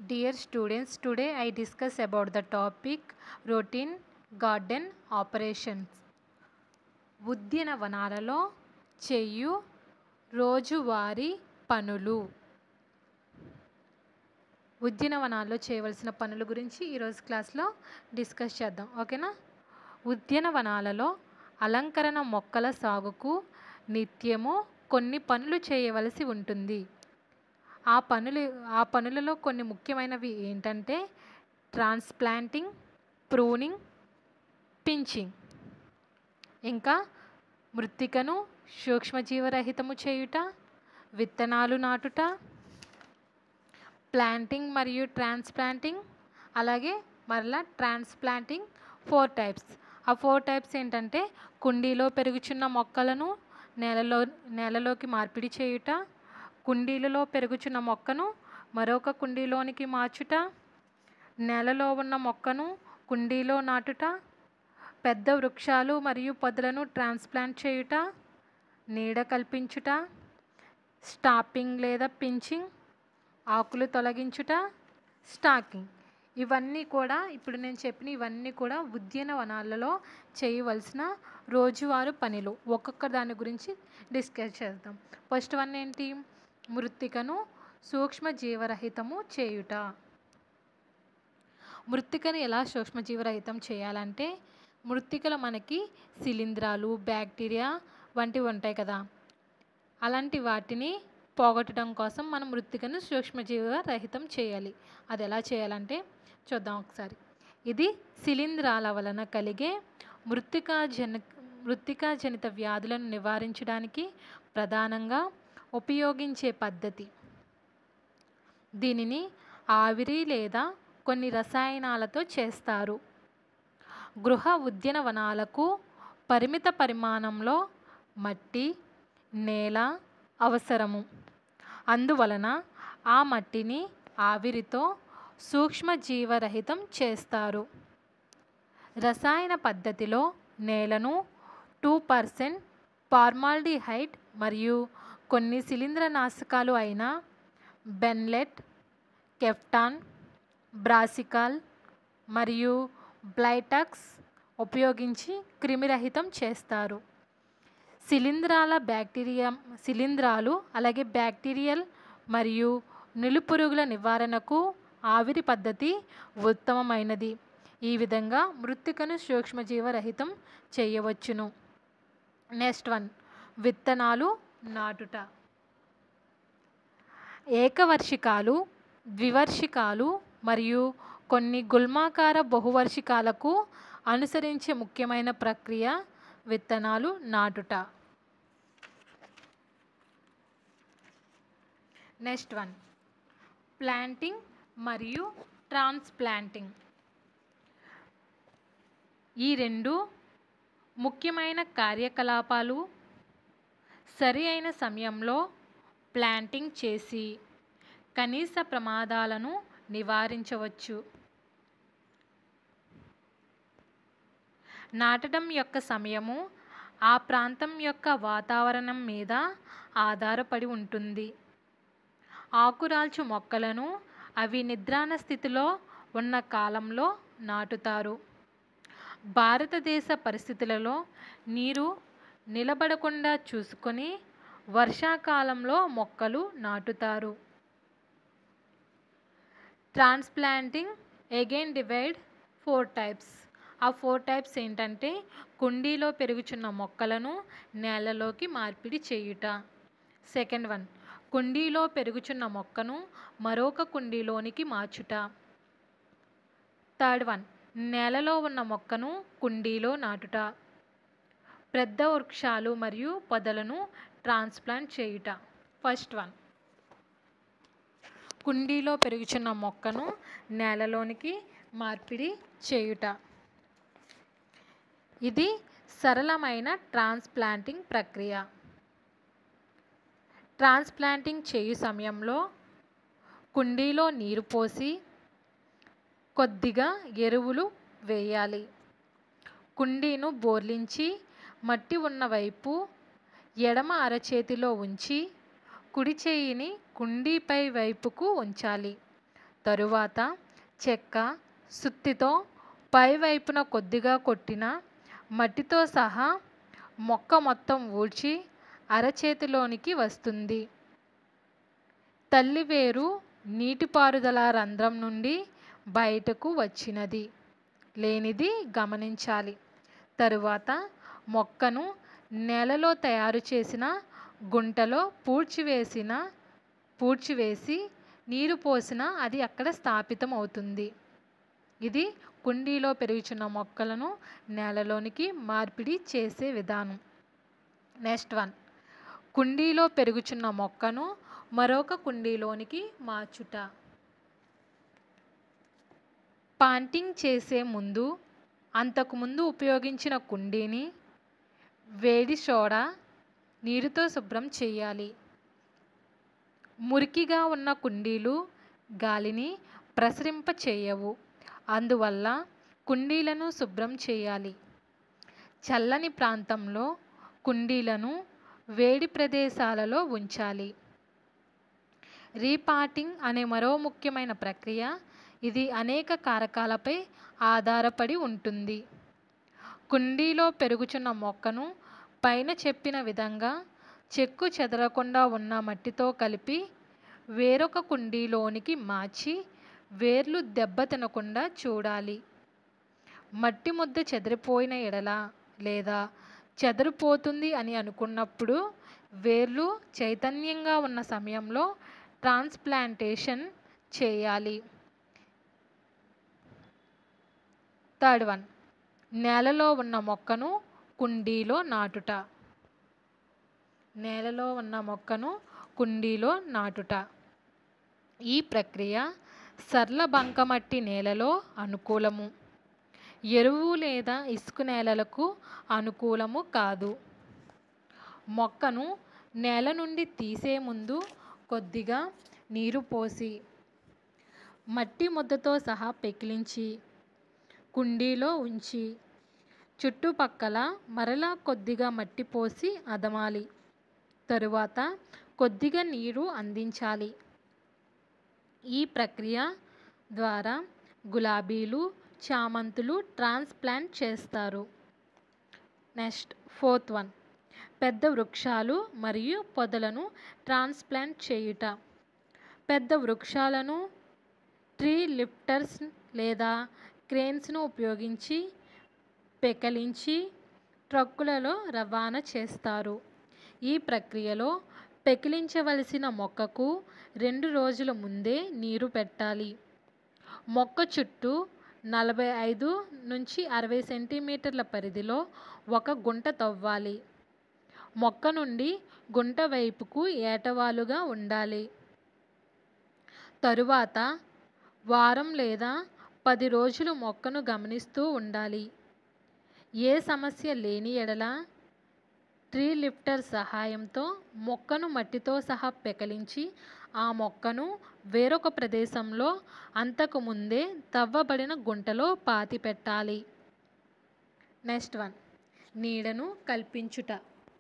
Dear students, today I discuss about the topic routine garden operations. ఉద్యానవనాలలో చేయు రోజువారీ పనులు ఉద్యానవనాల్లో చేయవలసిన పనుల గురించి ఈరోజు క్లాస్లో డిస్కస్ చేద్దాం ఓకేనా ఉద్యానవనాలలో అలంకరణ మొక్కల సాగుకు నిత్యము కొన్ని పనులు చేయవలసి ఉంటుంది ఆ పనులు ఆ పనులలో కొన్ని ముఖ్యమైనవి ఏంటంటే ట్రాన్స్ప్లాంటింగ్ ప్రూనింగ్ పించింగ్ ఇంకా మృత్తికను సూక్ష్మజీవరహితము చేయుట విత్తనాలు నాటుట ప్లాంటింగ్ మరియు ట్రాన్స్ప్లాంటింగ్ అలాగే మరలా ట్రాన్స్ప్లాంటింగ్ ఫోర్ టైప్స్ ఆ ఫోర్ టైప్స్ ఏంటంటే కుండీలో పెరుగుచున్న మొక్కలను నేలలో నేలలోకి మార్పిడి చేయుట కుండీలలో పెరుగుచున్న మొక్కను మరొక కుండీలోనికి మార్చుట నేలలో ఉన్న మొక్కను కుండీలో నాటుట పెద్ద వృక్షాలు మరియు పొదలను ట్రాన్స్ప్లాంట్ చేయుట నీడ కల్పించుట స్టాపింగ్ లేదా పించింగ్ ఆకులు తొలగించుట స్టాకింగ్ ఇవన్నీ కూడా ఇప్పుడు నేను చెప్పిన ఇవన్నీ కూడా ఉద్యానవనాలలో చేయవలసిన రోజువారు పనులు ఒక్కొక్క దాని గురించి డిస్కస్ చేద్దాం ఫస్ట్ వన్ ఏంటి మృత్తికను సూక్ష్మ జీవరహితము చేయుట మృత్తికను ఎలా సూక్ష్మజీవరహితం చేయాలంటే మృత్తికలు మనకి శిలీంధ్రాలు బ్యాక్టీరియా వంటివి ఉంటాయి కదా అలాంటి వాటిని పోగొట్టడం కోసం మనం మృత్తికను సూక్ష్మజీవ రహితం చేయాలి అది ఎలా చేయాలంటే చూద్దాం ఒకసారి ఇది శిలీంధ్రాల వలన కలిగే మృత్తికా జన మృత్తికా జనిత వ్యాధులను నివారించడానికి ప్రధానంగా ఉపయోగించే పద్ధతి దీనిని ఆవిరి లేదా కొన్ని రసాయనాలతో చేస్తారు గృహ ఉద్యానవనాలకు పరిమిత పరిమాణంలో మట్టి నేల అవసరము అందువలన ఆ మట్టిని ఆవిరితో సూక్ష్మజీవరహితం చేస్తారు రసాయన పద్ధతిలో నేలను టూ పర్సెంట్ ఫార్మాల్డిహైడ్ మరియు కొన్ని శిలీంద్రనాశకాలు అయిన బెన్లెట్ కెఫ్టాన్ బ్రాసికాల్ మరియు బ్లైటక్స్ ఉపయోగించి క్రిమిరహితం చేస్తారు శిలీంధ్రాల బ్యాక్టీరియా శిలీంధ్రాలు అలాగే బ్యాక్టీరియల్ మరియు నులిపురుగుల నివారణకు ఆవిరి పద్ధతి ఉత్తమమైనది ఈ విధంగా మృత్తికను సూక్ష్మజీవరహితం చేయవచ్చును నెక్స్ట్ వన్ విత్తనాలు నాటుట ఏకవర్షికాలు ద్వివర్షికాలు మరియు కొన్ని గుల్మాకార బహువర్షికాలకు అనుసరించే ముఖ్యమైన ప్రక్రియ విత్తనాలు నాటుట నెక్స్ట్ వన్ ప్లాంటింగ్ మరియు ట్రాన్స్ప్లాంటింగ్ ఈ రెండు ముఖ్యమైన కార్యకలాపాలు సరి అయిన సమయంలో ప్లాంటింగ్ చేసి కనీస ప్రమాదాలను నివారించవచ్చు నాటడం యొక్క సమయము ఆ ప్రాంతం యొక్క వాతావరణం మీద ఆధారపడి ఉంటుంది ఆకురాల్చు మొక్కలను అవి నిద్రాణ స్థితిలో ఉన్న కాలంలో నాటుతారు భారతదేశ పరిస్థితులలో నీరు నిలబడకుండా చూసుకొని వర్షాకాలంలో మొక్కలు నాటుతారు transplanting again divide four types ఆ ఫోర్ టైప్స్ ఏంటంటే కుండీలో పెరుగుచున్న మొక్కలను నేలలోకి మార్పిడి చేయుట సెకండ్ వన్ కుండీలో పెరుగుచున్న మొక్కను మరొక కుండీలోనికి మార్చుట థర్డ్ వన్ నేలలో ఉన్న మొక్కను కుండీలో నాటుట పెద్ద వృక్షాలు మరియు పొదలను ట్రాన్స్ప్లాంట్ చేయుట ఫస్ట్ వన్ కుండీలో పెరుగుచున్న మొక్కను నేలలోనికి మార్పిడి చేయుట ఇది సరళమైన ట్రాన్స్ప్లాంటింగ్ ప్రక్రియ ట్రాన్స్ప్లాంటింగ్ చేయు సమయంలో కుండీలో నీరు పోసి కొద్దిగా ఎరువులు వేయాలి కుండీను బోర్లించి మట్టి ఉన్న వైపు ఎడమ అరచేతిలో ఉంచి కుడి చేయిని కుండీపై వైపుకు ఉంచాలి తరువాత చెక్క సుత్తితో పైవైపున కొద్దిగా కొట్టిన మట్టితో సహా మొక్క మొత్తం ఊడ్చి అరచేతిలోనికి వస్తుంది తల్లి వేరు నీటిపారుదల రంధ్రం నుండి బయటకు వచ్చినది లేనిది గమనించాలి తరువాత మొక్కను నేలలో తయారు చేసిన గుంటలో పూడ్చివేసిన పూడ్చివేసి నీరు పోసిన అది అక్కడ స్థాపితం అవుతుంది ఇది కుండీలో పెరుగుచున్న మొక్కలను నేలలోనికి మార్పిడి చేసే విధానం నెక్స్ట్ వన్ కుండీలో పెరుగుచున్న మొక్కను మరొక కుండీలోనికి మార్చుట పాంటింగ్ చేసే ముందు అంతకుముందు ఉపయోగించిన కుండీని వేడి సోడా నీరుతో శుభ్రం చేయాలి మురికిగా ఉన్న కుండీలు గాలిని ప్రసరింప చేయవు అందువల్ల కుండీలను శుభ్రం చేయాలి చల్లని ప్రాంతంలో కుండీలను వేడి ప్రదేశాలలో ఉంచాలి రీపాటింగ్ అనే మరో ముఖ్యమైన ప్రక్రియ ఇది అనేక కారకాలపై ఆధారపడి ఉంటుంది కుండీలో పెరుగుచున్న మొక్కను పైన చెప్పిన విధంగా చెక్కు చెదరకుండా ఉన్న మట్టితో కలిపి వేరొక కుండీలోనికి మార్చి వేర్లు దెబ్బతినకుండా చూడాలి మట్టి ముద్ద చెదిరిపోయిన ఎడల లేదా చెదిరిపోతుంది అని అనుకున్నప్పుడు వేర్లు చైతన్యంగా ఉన్న సమయంలో ట్రాన్స్ప్లాంటేషన్ చేయాలి థర్డ్ వన్ నేలలో ఉన్న మొక్కను కుండీలో నాటుట నేలలో ఉన్న మొక్కను కుండీలో నాటుట ఈ ప్రక్రియ సర్ల బంకమట్టి నేలలో అనుకూలము ఎరువు లేదా ఇసుక నేలలకు అనుకూలము కాదు మొక్కను నేల నుండి తీసే ముందు కొద్దిగా నీరు పోసి మట్టి ముద్దతో సహా పెకిలించి కుండీలో ఉంచి చుట్టుపక్కల మరలా కొద్దిగా మట్టి పోసి అదమాలి తరువాత కొద్దిగా నీరు అందించాలి ఈ ప్రక్రియ ద్వారా గులాబీలు చామంతులు ట్రాన్స్ప్లాంట్ చేస్తారు నెక్స్ట్ ఫోర్త్ వన్ పెద్ద వృక్షాలు మరియు పొదలను ట్రాన్స్ప్లాంట్ చేయుట పెద్ద వృక్షాలను ట్రీ లిఫ్టర్స్ లేదా క్రేన్స్ను ఉపయోగించి పెకలించి ట్రక్కులలో రవాణా చేస్తారు ఈ ప్రక్రియలో పెకిలించవలసిన మొక్కకు రెండు రోజుల ముందే నీరు పెట్టాలి మొక్క చుట్టూ నలభై ఐదు నుంచి అరవై సెంటీమీటర్ల పరిధిలో ఒక గుంట తవ్వాలి మొక్క నుండి గుంట వైపుకు ఏటవాలుగా ఉండాలి తరువాత వారం లేదా పది రోజులు మొక్కను గమనిస్తూ ఉండాలి ఏ సమస్య లేని ఎడల ట్రీ లిఫ్టర్ సహాయంతో మొక్కను మట్టితో సహా పెకలించి ఆ మొక్కను వేరొక ప్రదేశంలో అంతకు ముందే తవ్వబడిన గుంటలో పాతి పెట్టాలి నెక్స్ట్ వన్ నీడను కల్పించుట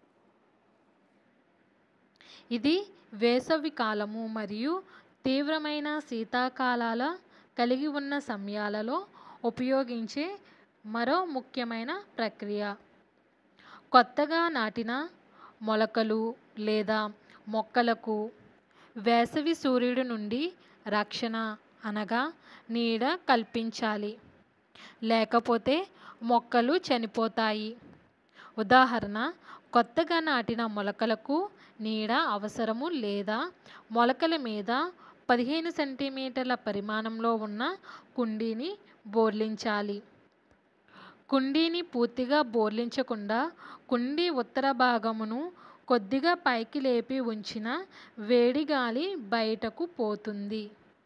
ఇది వేసవి కాలము మరియు తీవ్రమైన శీతాకాలాల కలిగి ఉన్న సమయాలలో ఉపయోగించే మరో ముఖ్యమైన ప్రక్రియ కొత్తగా నాటిన మొలకలు లేదా మొక్కలకు వేసవి సూర్యుడి నుండి రక్షణ అనగా నీడ కల్పించాలి లేకపోతే మొక్కలు చనిపోతాయి ఉదాహరణ కొత్తగా నాటిన మొలకలకు నీడ అవసరము లేదా మొలకల మీద పదిహేను సెంటీమీటర్ల పరిమాణంలో ఉన్న కుండీని బోర్లించాలి కుండీని పూర్తిగా బోర్లించకుండా కుండీ ఉత్తర భాగమును కొద్దిగా పైకి లేపి ఉంచిన వేడి గాలి బయటకు పోతుంది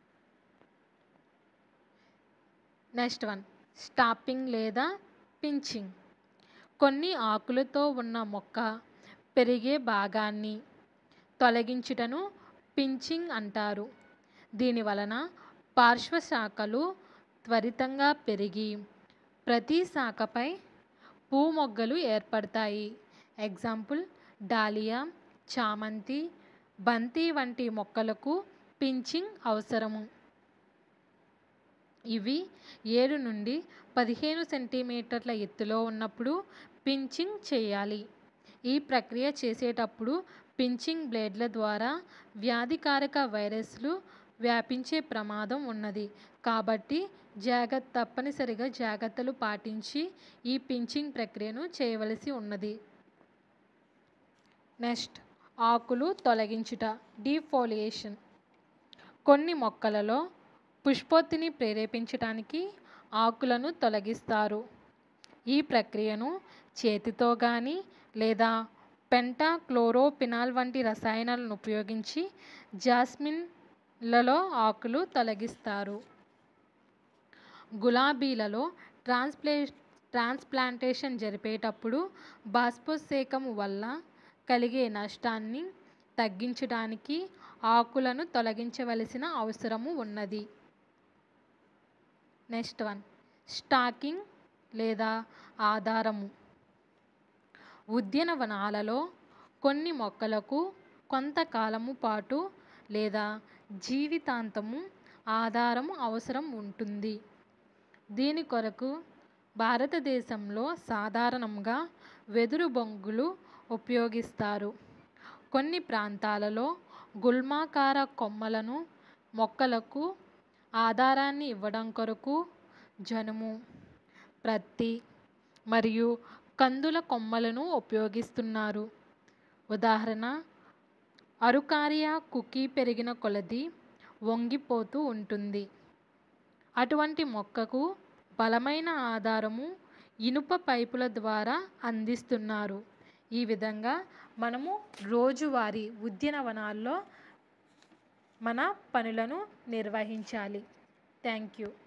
నెక్స్ట్ వన్ స్టాపింగ్ లేదా పించింగ్ కొన్ని ఆకులతో ఉన్న మొక్క పెరిగే భాగాన్ని తొలగించుటను పించింగ్ అంటారు దీని వలన పార్శ్వ శాఖలు త్వరితంగా పెరిగి ప్రతి శాఖపై పూ మొగ్గలు ఏర్పడతాయి ఎగ్జాంపుల్ డాలియా చామంతి బంతి వంటి మొక్కలకు పించింగ్ అవసరము ఇవి ఏడు నుండి పదిహేను సెంటీమీటర్ల ఎత్తులో ఉన్నప్పుడు పించింగ్ చేయాలి ఈ ప్రక్రియ చేసేటప్పుడు పించింగ్ బ్లేడ్ల ద్వారా వ్యాధికారక వైరస్లు వ్యాపించే ప్రమాదం ఉన్నది కాబట్టి జాగ్రత్త తప్పనిసరిగా జాగ్రత్తలు పాటించి ఈ పించింగ్ ప్రక్రియను చేయవలసి ఉన్నది నెక్స్ట్ ఆకులు తొలగించుట డీఫోలియేషన్ కొన్ని మొక్కలలో పుష్పోత్తిని ప్రేరేపించడానికి ఆకులను తొలగిస్తారు ఈ ప్రక్రియను చేతితో కానీ లేదా పెంటాక్లోరోపినాల్ వంటి రసాయనాలను ఉపయోగించి జాస్మిన్లలో ఆకులు తొలగిస్తారు గులాబీలలో ట్రాన్స్ప్లే ట్రాన్స్ప్లాంటేషన్ జరిపేటప్పుడు బాష్పోత్సేకం వల్ల కలిగే నష్టాన్ని తగ్గించడానికి ఆకులను తొలగించవలసిన అవసరము ఉన్నది నెక్స్ట్ వన్ స్టాకింగ్ లేదా ఆధారము ఉద్యానవనాలలో కొన్ని మొక్కలకు కొంతకాలము పాటు లేదా జీవితాంతము ఆధారము అవసరం ఉంటుంది దీని కొరకు భారతదేశంలో సాధారణంగా వెదురు బొంగులు ఉపయోగిస్తారు కొన్ని ప్రాంతాలలో గుల్మాకార కొమ్మలను మొక్కలకు ఆధారాన్ని ఇవ్వడం కొరకు జనుము ప్రత్తి మరియు కందుల కొమ్మలను ఉపయోగిస్తున్నారు ఉదాహరణ అరుకారియా కుకీ పెరిగిన కొలది వంగిపోతూ ఉంటుంది అటువంటి మొక్కకు బలమైన ఆధారము ఇనుప పైపుల ద్వారా అందిస్తున్నారు ఈ విధంగా మనము రోజువారీ ఉద్యానవనాల్లో మన పనులను నిర్వహించాలి థ్యాంక్ యూ